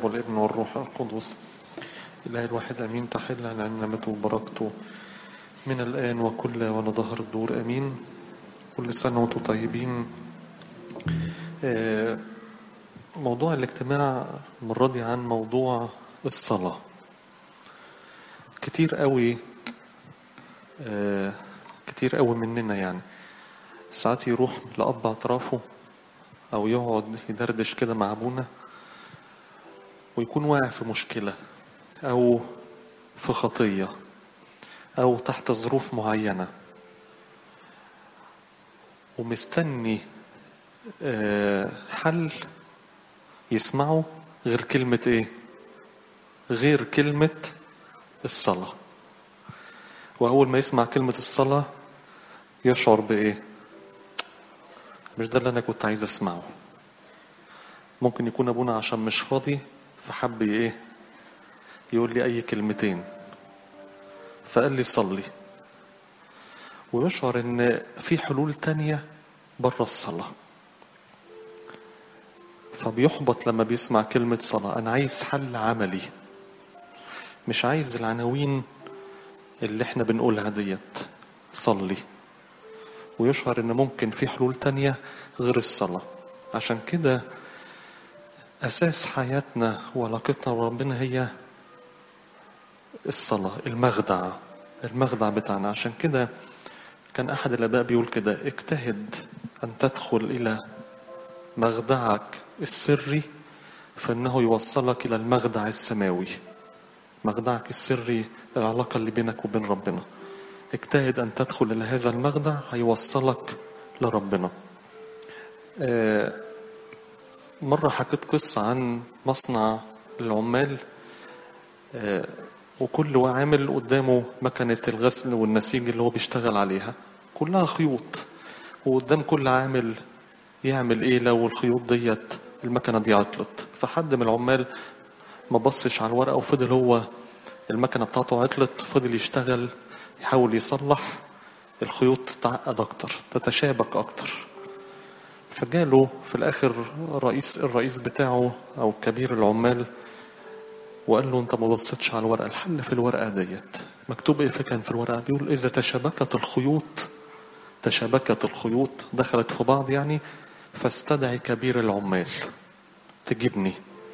والابن والروح القدس الإله الواحد أمين تحل على نعمته وبركته من الآن وكل ولظهر الدور أمين كل سنة وانتم طيبين آه، موضوع الاجتماع المرة دي عن موضوع الصلاة كتير قوي آه، كتير قوي مننا يعني ساعات يروح لأب اعترافه أو يقعد يدردش كده مع أبونا ويكون واقع في مشكلة أو في خطية أو تحت ظروف معينة ومستني آه، حل يسمعه غير كلمة إيه؟ غير كلمة الصلاة وأول ما يسمع كلمة الصلاة يشعر بإيه؟ مش ده اللي أنا كنت عايز أسمعه ممكن يكون أبونا عشان مش فاضي فحب إيه؟ يقول لي أي كلمتين فقال لي صلي ويشعر إن في حلول تانية بره الصلاة فبيحبط لما بيسمع كلمة صلاة أنا عايز حل عملي مش عايز العناوين اللي احنا بنقولها ديت صلي ويشعر ان ممكن في حلول تانية غير الصلاة عشان كده أساس حياتنا وعلاقتنا بربنا هي الصلاة المخدع المخدع بتاعنا عشان كده كان أحد الآباء بيقول كده اجتهد أن تدخل إلى مخدعك السري فإنه يوصلك إلى المخدع السماوي مخدعك السري العلاقة اللي بينك وبين ربنا اجتهد أن تدخل إلى هذا المخدع هيوصلك لربنا آه، مرة حكيت قصة عن مصنع العمال آه، وكل عامل قدامه مكنة الغسل والنسيج اللي هو بيشتغل عليها كلها خيوط وقدام كل عامل يعمل ايه لو الخيوط ديت المكنة دي عطلت فحد من العمال ما بصش على الورقة وفضل هو المكنة بتاعته عطلت فضل يشتغل يحاول يصلح الخيوط تتعقد اكتر تتشابك اكتر فجاله في الاخر رئيس الرئيس بتاعه او كبير العمال وقال له انت ما بصيتش على الورقه الحل في الورقه ديت مكتوب ايه فكان في الورقه بيقول اذا تشابكت الخيوط تشابكت الخيوط دخلت في بعض يعني فاستدعي كبير العمال تجيبني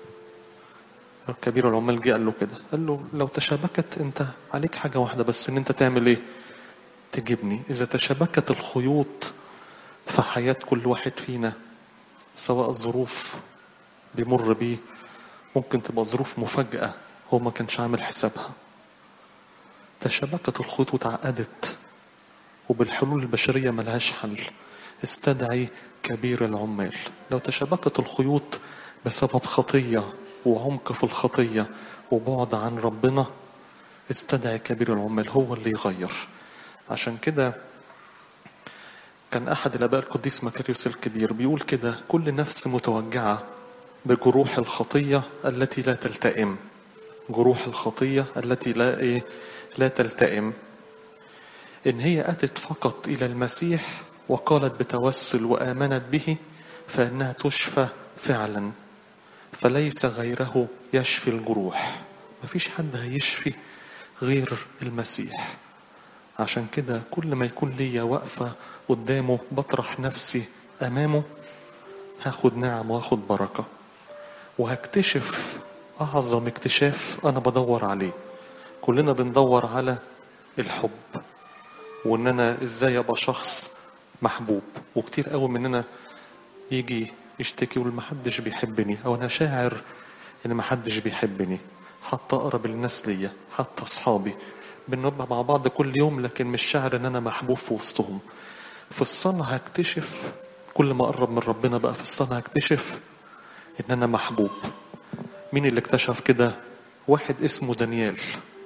كبير العمال جه قال له كده قال له لو تشابكت انت عليك حاجه واحده بس ان انت تعمل ايه تجيبني اذا تشابكت الخيوط في حياه كل واحد فينا سواء الظروف بيمر بيه ممكن تبقى ظروف مفاجأة هو ما كانش عامل حسابها تشابكت الخيوط وتعقدت وبالحلول البشرية ملهاش حل استدعي كبير العمال لو تشابكت الخيوط بسبب خطية وعمق في الخطية وبعد عن ربنا استدعي كبير العمال هو اللي يغير عشان كده كان أحد الآباء القديس مكاريوس الكبير بيقول كده كل نفس متوجعة بجروح الخطية التي لا تلتئم جروح الخطية التي لا إيه لا تلتئم إن هي أتت فقط إلى المسيح وقالت بتوسل وآمنت به فإنها تشفى فعلا فليس غيره يشفي الجروح مفيش حد هيشفي غير المسيح عشان كده كل ما يكون ليا واقفة قدامه بطرح نفسي أمامه هاخد نعم واخد بركة وهكتشف أعظم اكتشاف أنا بدور عليه كلنا بندور على الحب وإن أنا إزاي أبقى شخص محبوب وكتير قوي مننا يجي يشتكي يقول محدش بيحبني أو أنا شاعر إن محدش بيحبني حتى أقرب الناس ليا حتى أصحابي بنبقى مع بعض كل يوم لكن مش شاعر إن أنا محبوب في وسطهم في الصلاة هكتشف كل ما أقرب من ربنا بقى في الصلاة هكتشف إن أنا محبوب مين اللي اكتشف كده واحد اسمه دانيال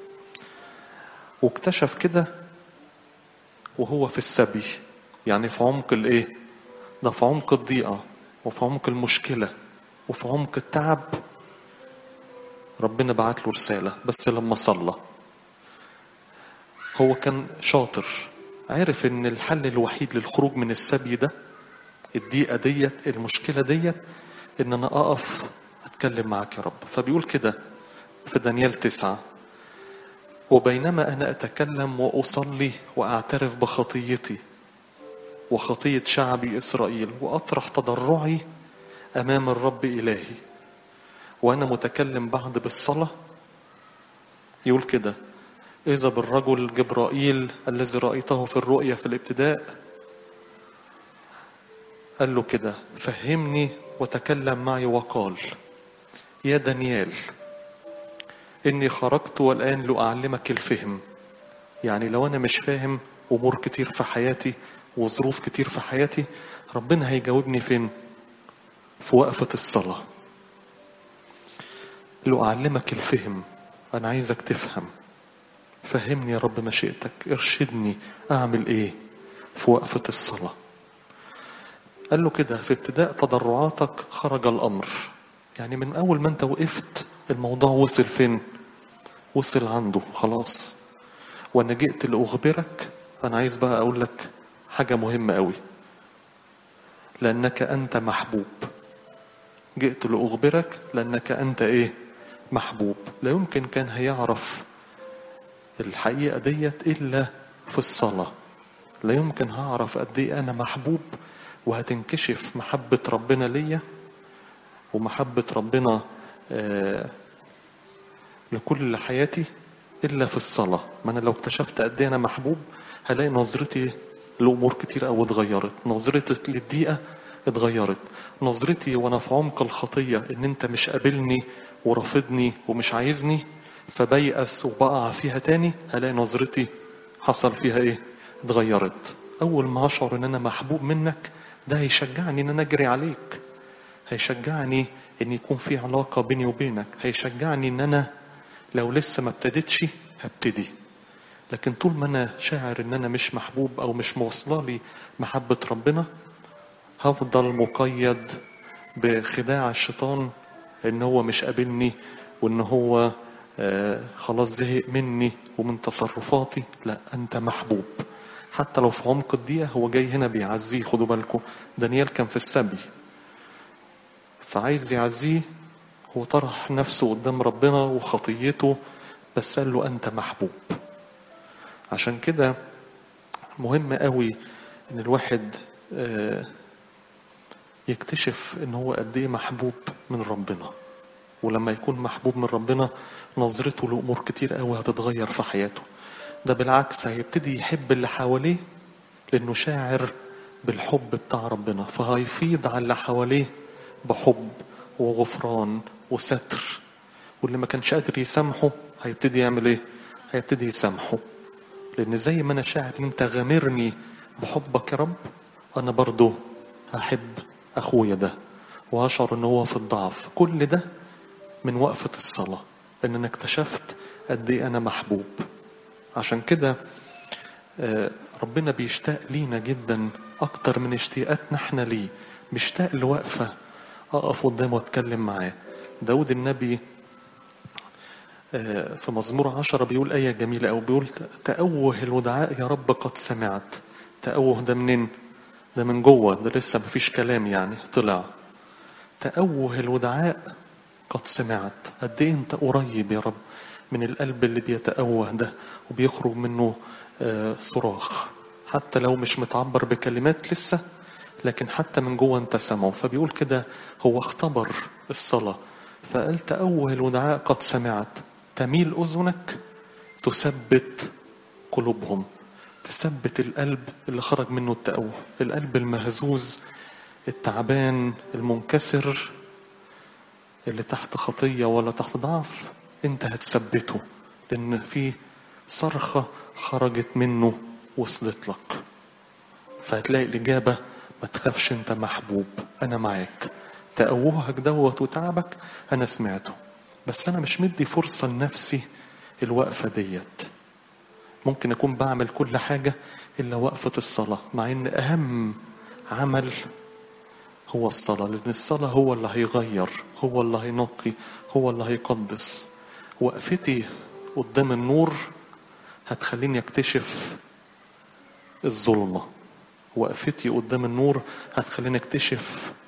واكتشف كده وهو في السبي يعني في عمق الايه ده في عمق الضيقة وفي عمق المشكلة وفي عمق التعب ربنا بعت له رسالة بس لما صلى هو كان شاطر عرف ان الحل الوحيد للخروج من السبي ده الضيقة ديت المشكلة ديت ان انا اقف اتكلم معاك يا رب فبيقول كده في دانيال تسعة وبينما أنا أتكلم وأصلي وأعترف بخطيتي وخطية شعبي إسرائيل وأطرح تضرعي أمام الرب إلهي وأنا متكلم بعد بالصلاة يقول كده إذا بالرجل جبرائيل الذي رأيته في الرؤيا في الابتداء قال له كده فهمني وتكلم معي وقال يا دانيال إني خرجت والآن لأعلمك الفهم يعني لو أنا مش فاهم أمور كتير في حياتي وظروف كتير في حياتي ربنا هيجاوبني فين في وقفة الصلاة لأعلمك الفهم أنا عايزك تفهم فهمني يا رب مشيئتك ارشدني أعمل إيه في وقفة الصلاة قال له كده في ابتداء تضرعاتك خرج الأمر يعني من أول ما أنت وقفت الموضوع وصل فين وصل عنده خلاص وأنا جئت لأخبرك أنا عايز بقى أقول لك حاجة مهمة قوي لأنك أنت محبوب جئت لأخبرك لأنك أنت إيه محبوب لا يمكن كان هيعرف الحقيقة ديت إلا في الصلاة لا يمكن هعرف قد إيه أنا محبوب وهتنكشف محبة ربنا ليا ومحبة ربنا آه لكل حياتي إلا في الصلاة ما أنا لو اكتشفت قد إيه أنا محبوب هلاقي نظرتي لأمور كتير أوي اتغيرت نظرتي للدقيقة اتغيرت نظرتي وأنا في عمق الخطية إن أنت مش قابلني ورافضني ومش عايزني فبيأس وبقع فيها تاني هلاقي نظرتي حصل فيها إيه اتغيرت أول ما أشعر إن أنا محبوب منك ده هيشجعني إن أنا أجري عليك هيشجعني إن يكون في علاقة بيني وبينك هيشجعني إن أنا لو لسه ما ابتديتش هبتدي لكن طول ما أنا شاعر إن أنا مش محبوب أو مش موصلة لي محبة ربنا هفضل مقيد بخداع الشيطان إن هو مش قابلني وإن هو آه خلاص زهق مني ومن تصرفاتي لا أنت محبوب حتى لو في عمق الدقيقة هو جاي هنا بيعزيه خدوا بالكم دانيال كان في السبي فعايز يعزيه هو طرح نفسه قدام ربنا وخطيته بس قال له أنت محبوب عشان كده مهم قوي ان الواحد يكتشف ان هو قد ايه محبوب من ربنا ولما يكون محبوب من ربنا نظرته لامور كتير قوي هتتغير في حياته ده بالعكس هيبتدي يحب اللي حواليه لانه شاعر بالحب بتاع ربنا فهيفيض على اللي حواليه بحب وغفران وستر واللي ما كانش قادر يسامحه هيبتدي يعمل ايه هيبتدي يسامحه لان زي ما انا شاعر ان انت غامرني بحبك يا رب انا برضو هحب اخويا ده وهشعر ان هو في الضعف كل ده من وقفة الصلاة لان انا اكتشفت قد ايه انا محبوب عشان كده ربنا بيشتاق لينا جدا اكتر من اشتياقاتنا احنا ليه بيشتاق لوقفة اقف قدامه واتكلم معاه داود النبي في مزمور عشرة بيقول آية جميلة أو بيقول تأوه الودعاء يا رب قد سمعت تأوه ده منين ده من جوه ده لسه مفيش كلام يعني طلع تأوه الودعاء قد سمعت قد ايه انت قريب يا رب من القلب اللي بيتأوه ده وبيخرج منه صراخ حتى لو مش متعبر بكلمات لسه لكن حتى من جوه انت سمعه فبيقول كده هو اختبر الصلاة فقال تأوه الودعاء قد سمعت تميل أذنك تثبت قلوبهم تثبت القلب اللي خرج منه التأوه القلب المهزوز التعبان المنكسر اللي تحت خطية ولا تحت ضعف انت هتثبته لان في صرخة خرجت منه وصلت لك فهتلاقي الإجابة ما تخافش انت محبوب انا معاك تأوهك دوت وتعبك انا سمعته بس انا مش مدي فرصة لنفسي الوقفة ديت ممكن اكون بعمل كل حاجة الا وقفة الصلاة مع ان اهم عمل هو الصلاة لان الصلاة هو اللي هيغير هو اللي هينقي هو اللي هيقدس وقفتي قدام النور هتخليني اكتشف الظلمة وقفتي قدام النور هتخليني اكتشف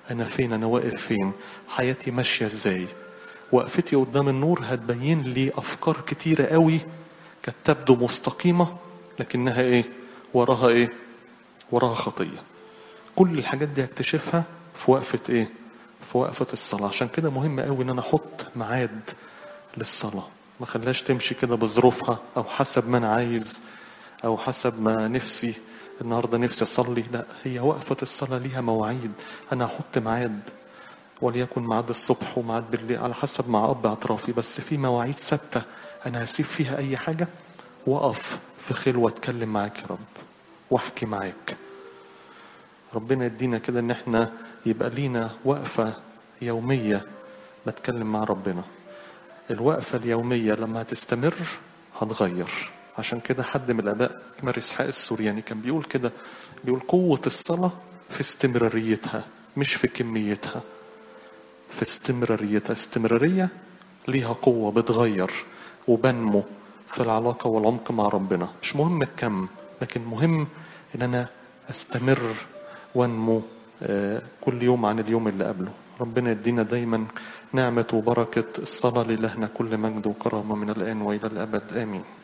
أنا فين أنا واقف فين حياتي ماشية إزاي وقفتي قدام النور هتبين لي أفكار كتيرة قوي كانت تبدو مستقيمة لكنها إيه وراها إيه وراها خطية كل الحاجات دي هكتشفها في وقفة إيه في وقفة الصلاة عشان كده مهم قوي إن أنا أحط ميعاد للصلاة ما خلاش تمشي كده بظروفها أو حسب ما أنا عايز أو حسب ما نفسي النهارده نفسي أصلي لا هي وقفة الصلاة ليها مواعيد أنا أحط ميعاد وليكن ميعاد الصبح وميعاد بالليل على حسب مع أب اعترافي بس في مواعيد ثابتة أنا هسيب فيها أي حاجة وأقف في خلوة أتكلم معاك يا رب وأحكي معاك ربنا يدينا كده إن إحنا يبقى لينا وقفة يومية بتكلم مع ربنا الوقفة اليومية لما هتستمر هتغير عشان كده حد من الآباء ماري إسحاق السورياني كان بيقول كده بيقول قوة الصلاة في استمراريتها مش في كميتها في استمراريتها استمرارية ليها قوة بتغير وبنمو في العلاقة والعمق مع ربنا مش مهم الكم لكن مهم ان انا استمر وانمو كل يوم عن اليوم اللي قبله ربنا يدينا دايما نعمة وبركة الصلاة لإلهنا كل مجد وكرامة من الآن وإلى الأبد آمين